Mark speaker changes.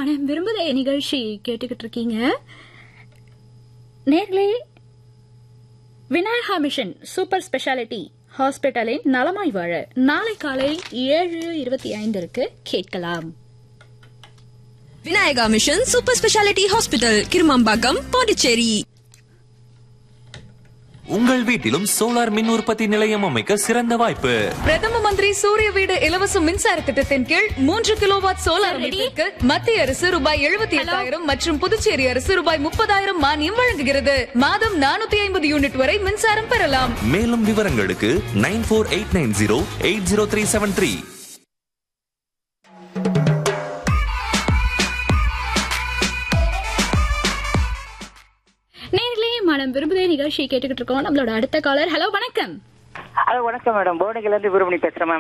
Speaker 1: மனம் விரும்புதே நிகழ்ச்சி கேட்டுக்கிட்டு இருக்கீங்க நேர்களே விநாயகா மிஷன் சூப்பர் ஸ்பெஷாலிட்டி ஹாஸ்பிட்டலின் நலமாய் வாழ நாளை காலை ஏழு இருபத்தி ஐந்திற்கு கேட்கலாம்
Speaker 2: Vinayaka mission super speciality hospital Kirumampakkam Pondicherry
Speaker 3: உங்கள் வீட்டிலும் சோலார் மின் உற்பத்தி நிலையம் அமைக்க சிறந்த வாய்ப்பு
Speaker 4: பிரதம மந்திரி சூரிய வீடு இலவச மின்சார திட்டத்தின் கீழ் மூன்று கிலோவாட் சோலார் அமைப்பிற்கு மத்திய அரசு ரூபாய் எழுபத்தி எட்டாயிரம் மற்றும் புதுச்சேரி அரசு ரூபாய் முப்பதாயிரம் மானியம் வழங்குகிறது மாதம் நானூத்தி ஐம்பது யூனிட் வரை மின்சாரம் பெறலாம்
Speaker 3: மேலும் விவரங்களுக்கு nine four eight nine zero eight zero three seven three
Speaker 1: நேர்களே மனம் விரும்புதே நிகழ்ச்சி கேட்டுக்கிட்டு இருக்கோம் நம்மளோட அடுத்த காலர் ஹலோ வணக்கம்
Speaker 5: ஹலோ வணக்கம் மேடம் போர்டுல இருந்து வீரமணி பேசுறேன் மேம்